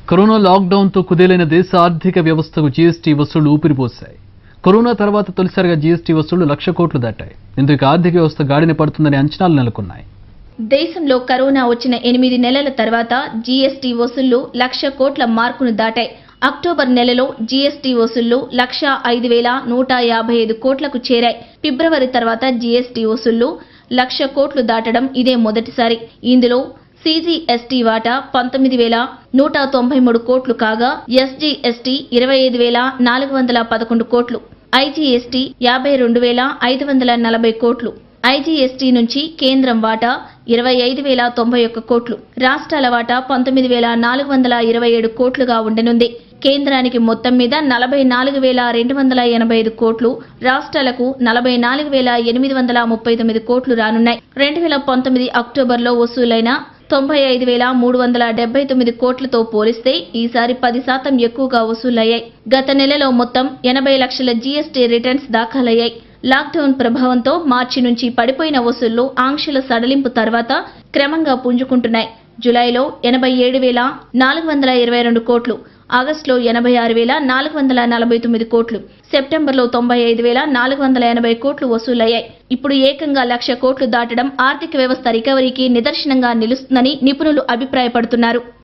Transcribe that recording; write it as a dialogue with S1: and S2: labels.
S1: corona లాక్డౌన్తో కుదేలైన దేశ ఆర్థిక వ్యవస్థకు జీఎస్టీ వసూళ్లు ఊపిరిపోశాయి కరోనా తర్వాత తొలిసారిగా జీఎస్టీ వసూళ్లు లక్ష కోట్లు దాటాయి ఇందుకు ఆర్థిక వ్యవస్థ గాడిన పడుతుందనే అంచనాలు నెలకొన్నాయి
S2: దేశంలో కరోనా వచ్చిన ఎనిమిది నెలల తర్వాత జీఎస్టీ వసూళ్లు లక్ష కోట్ల మార్కును దాటాయి అక్టోబర్ నెలలో జీఎస్టీ వసూళ్లు లక్ష ఐదు వేల నూట యాభై ఐదు కోట్లకు చేరాయి ఫిబ్రవరి తర్వాత జీఎస్టీ వసూళ్లు లక్ష కోట్లు దాటడం ఇదే మొదటిసారి ఇందులో సీజీఎస్టీ వాటా పంతొమ్మిది వేల నూట తొంభై మూడు కోట్లు కాగా ఎస్జీఎస్టీ ఇరవై ఐదు వేల నాలుగు వందల పదకొండు కోట్లు ఐజీఎస్టీ యాభై రెండు వేల ఐదు వందల నలభై కోట్లు ఐజీఎస్టీ నుంచి కేంద్రం వాటా ఇరవై ఐదు వేల తొంభై ఒక్క కోట్లు రాష్ట్రాల వాటా పంతొమ్మిది వేల నాలుగు వందల ఇరవై ఏడు కోట్లుగా ఉండనుంది కేంద్రానికి మొత్తం మీద నలభై నాలుగు వేల రెండు వందల ఎనభై ఐదు కోట్లు రాష్ట్రాలకు నలభై నాలుగు వేల ఎనిమిది వందల ముప్పై తొమ్మిది కోట్లు రానున్నాయి రెండు వేల పంతొమ్మిది అక్టోబర్లో వసూలైన తొంభై ఐదు వేల మూడు వందల డెబ్బై తొమ్మిది కోట్లతో పోలిస్తే ఈసారి పది శాతం ఎక్కువగా వసూలయ్యాయి గత నెలలో మొత్తం ఎనభై లక్షల జీఎస్టీ రిటర్న్స్ దాఖలయ్యాయి లాక్డౌన్ ప్రభావంతో మార్చి నుంచి పడిపోయిన వసూళ్లు ఆంక్షల సడలింపు తర్వాత క్రమంగా పుంజుకుంటున్నాయి జులైలో ఎనభై ఏడు వేల నాలుగు వందల ఇరవై రెండు కోట్లు ఆగస్టులో ఎనభై ఆరు వేల నాలుగు వందల నలభై తొమ్మిది కోట్లు సెప్టెంబర్లో తొంభై ఐదు వేల నాలుగు వందల ఎనభై కోట్లు వసూలయ్యాయి ఇప్పుడు ఏకంగా లక్ష కోట్లు దాటడం ఆర్థిక వ్యవస్థ రికవరీకి నిదర్శనంగా నిలుస్తుందని నిపుణులు అభిప్రాయపడుతున్నారు